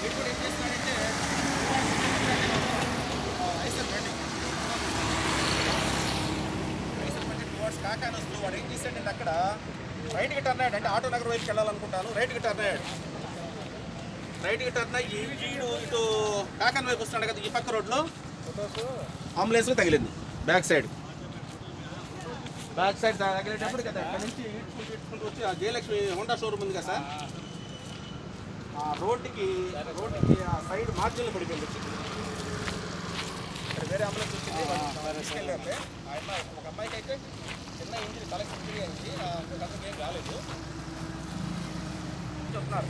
వీడు కూడా ఏం చేస్తున్నాడంటే ఐసర్ బండి ఐసర్ బండి టువర్డ్స్ కాకాని వస్తూ వాడు ఏం చేశాడంటే అక్కడ రైట్కి టర్న్ అయ్యాడు అంటే ఆటో నగర్ వైపుకి వెళ్ళాలనుకుంటాను రైట్కి టర్న్ అయ్యాడు రైట్కి టర్న్ అయ్యి వీడు ఇటు కాకాని వైపు వస్తున్నాడు కదా ఈ పక్క రోడ్లో అంబులెన్స్లో తగిలింది బ్యాక్ సైడ్ బ్యాక్ సైడ్ తగిలేటప్పుడు కదా ఇక్కడ నుంచి ఈడ్చుకుంటూ ఈడ్చుకుంటూ వచ్చి ఆ జయలక్ష్మి హోండా షోరూమ్ ఉంది కదా సార్ ఆ రోడ్డుకి రోడ్డుకి ఆ సైడ్ మార్జిన్లో పడిపోయింది వచ్చి ఇక్కడ వేరే అంబులెన్స్ వచ్చింది వాళ్ళు తీసుకెళ్ళారులే ఆ అమ్మాయి ఒక అమ్మాయికి అయితే చిన్న ఇంజిన్ తలకి ఇంజరీ అయింది ఆ ఇంకొక అతనికి ఏం కాలేదు చెప్తున్నారు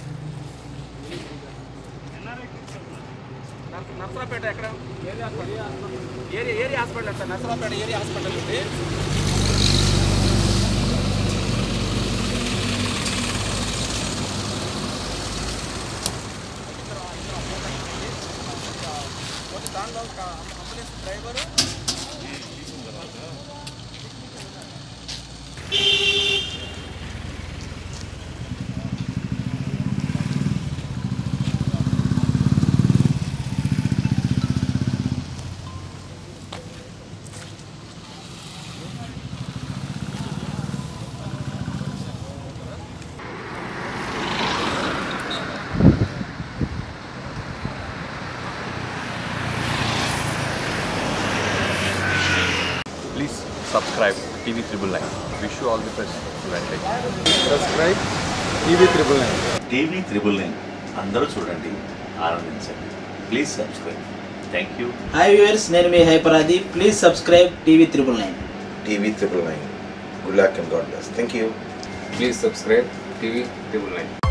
నర్స- నర్సరావుపేట ఎక్కడ area area area hospital sir Narasaraopet area hospital ఉంది పోతే దానిలో ఒక ambulance driver Please subscribe TV Triple Nine. Wish you all the best. Advantage. Subscribe TV triple nine TV triple nine అందరూ చూడండి ఆనందించండి please subscribe thank you hi viewers నేను మీ హైపరాది please subscribe TV triple nine TV triple nine. Good luck and God bless. Thank you. Please subscribe TV triple nine